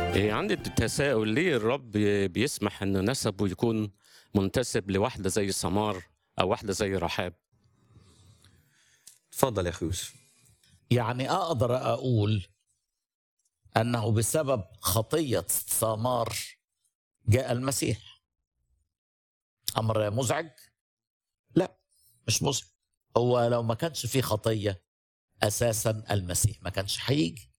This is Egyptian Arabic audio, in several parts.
إيه عندي تساؤل ليه الرب بيسمح ان نسبه يكون منتسب لواحده زي سمار او واحده زي رحاب تفضل يا اخي يوسف يعني اقدر اقول انه بسبب خطيه ثمار جاء المسيح امر مزعج لا مش مزعج هو لو ما كانش في خطيه اساسا المسيح ما كانش هيجي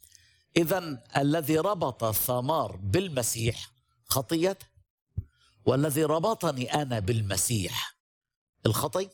اذا الذي ربط ثمار بالمسيح خطيته والذي ربطني انا بالمسيح الخطيه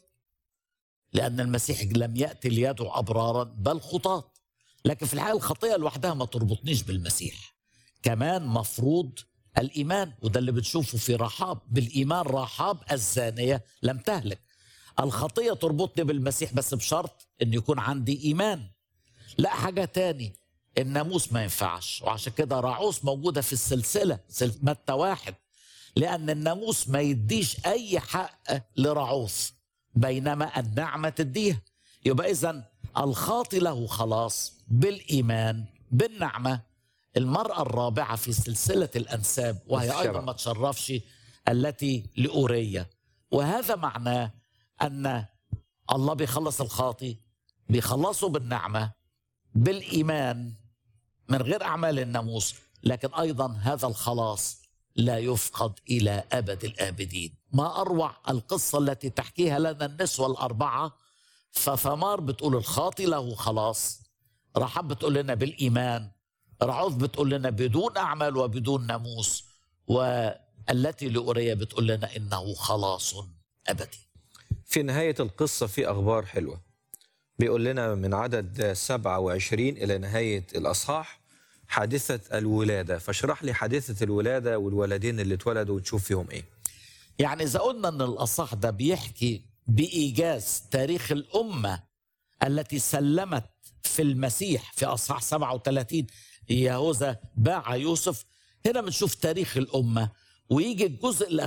لأن المسيح لم يأتي ليدعو أبرارا بل خطاة لكن في الحقيقة الخطية لوحدها ما تربطنيش بالمسيح كمان مفروض الإيمان وده اللي بتشوفه في رحاب بالإيمان رحاب الزانية لم تهلك الخطية تربطني بالمسيح بس بشرط أن يكون عندي إيمان لا حاجة تاني الناموس ما ينفعش وعشان كده راعوس موجودة في السلسلة سل- متى واحد لأن الناموس ما يديش أي حق لرعوس بينما النعمة تديها يبقى إذا الخاطي له خلاص بالإيمان بالنعمة المرأة الرابعة في سلسلة الأنساب وهي الشرع. أيضا ما تشرفش التي لأورية وهذا معناه أن الله بيخلص الخاطي بيخلصه بالنعمة بالإيمان من غير أعمال الناموس لكن أيضا هذا الخلاص لا يفقد إلى أبد الآبدين ما أروع القصة التي تحكيها لنا النسوة الأربعة فثمار بتقول الخاطي له خلاص رحب بتقول لنا بالإيمان رعوف بتقول لنا بدون أعمال وبدون ناموس والتي لأوريا بتقول لنا إنه خلاص أبدي في نهاية القصة في أخبار حلوة بيقول لنا من عدد 27 إلى نهاية الأصحاح حادثة الولادة فاشرح لي حادثة الولادة والولدين اللي اتولدوا وتشوف فيهم إيه يعني إذا قلنا أن الأصح ده بيحكي بإيجاز تاريخ الأمة التي سلمت في المسيح في أصحاح 37 يهوذا باع يوسف هنا بنشوف تاريخ الأمة ويجي الجزء الأخير